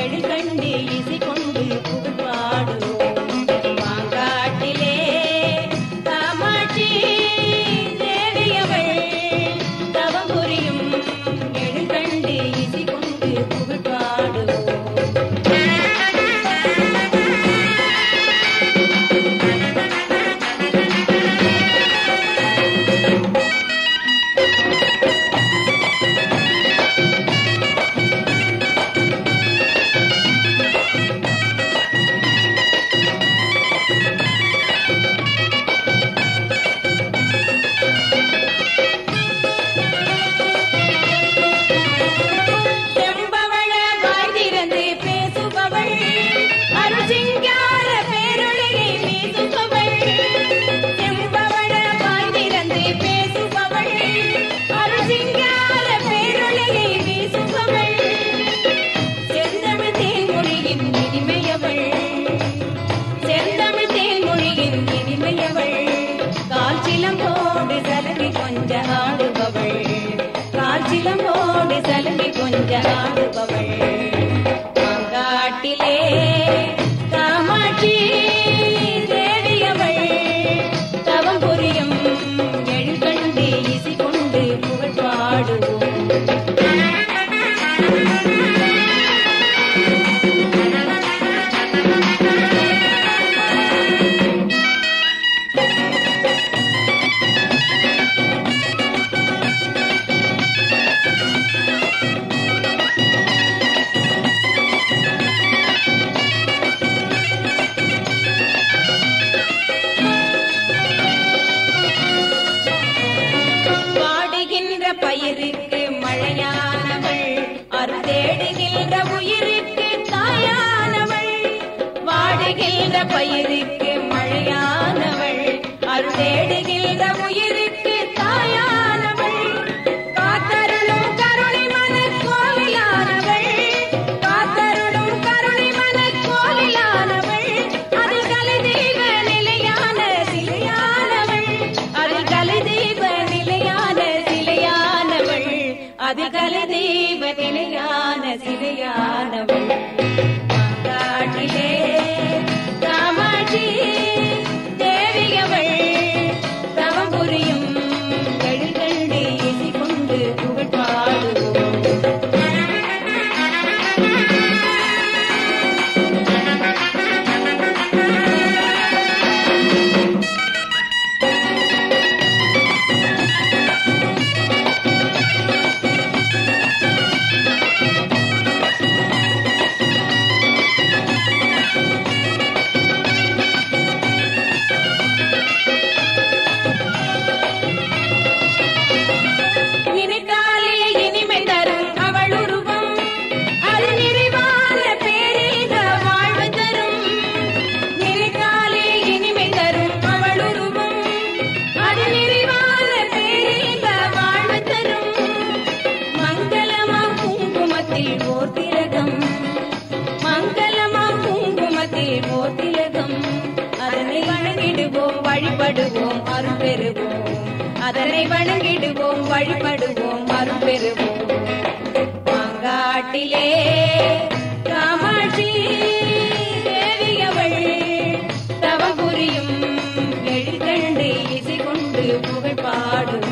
எழில் கண்டு இசை கொண்டு புகழ் பாடுவோம் மாங்காட்டிலே காமாட்சி தேவியவள் தவம் புரியும் எழில் கண்டு இசை கொண்டு புகழ் பாடுவோம் செம்பவள வாய் திறந்து பேசுபவள் அருசிங்கார பேரொழியை வீசுபவள் செம்பவள வாய் திறந்து பேசுபவள் அருசிங்கார பேரொழியை வீசுபவள் செந்தமிழ் தேன்மொழியின் இனிமையவள் செந்தமிழ் தேன்மொழியின் இனிமையவள் கால் சிலம்போடு சலங்கி கொஞ்ச ஆடுபவள் கால் சிலம்போடு சலங்கி கொஞ்ச ஆடுபவள் மாங்காட்டிலே காமாட்சி தேவியவள் தவம் புரியும் எழில் கண்டு இசை கொண்டு புகழ் பாடுவோம் வாடுகின்ற பயிருக்கு மழையானவள் அருள் தேடுகின்ற உயிருக்கு தாயானவள் வாடுகின்ற பயிருக்கு மழையானவள் அருள் தேடுகின்ற உயிருக்கு தாயானவள் காத்தருளும் கருணை மனக் கோவிலானவள் காத்தருளும் கருணை மனக் கோவிலானவள் அதில் கலை தெய்வ நிலையான சிலையானவள் அதில் கலை தெய்வ நிலையான சிலையானவள் அதில் கலை தெய்வ நிலையான சிலையானவள் காட்டிலே காமாட்சி தேவியவள் தவம் புரியும் எழில் கண்டு இசை கொண்டு புகழ் பாடுவோம் நினைத்தாலே இனிமை தரும் அவள் உருவம் அது நிறைவான பேரீக வாழ்வு தரும் நினைத்தாலே இனிமை தரும் அவள் உருவம் அது நிறைவான பேரீக வாழ்வு தரும் மங்களமாம் குங்குமத்தில் ஓர் திலகம் மங்களமாம் குங்குமத்தில் ஓர் திலகம் அதனை வணங்கிடுவோம் வழிபடுவோம் அருள் பெறுவோம் அதனை வணங்கிடுவோம் வழிபடுவோம் அருள் பெறுவோம் மாங்காட்டிலே காமாட்சி தேவியவள் தவம் புரியும் எழில் கண்டு இசை கொண்டு புகழ் பாடுவோம்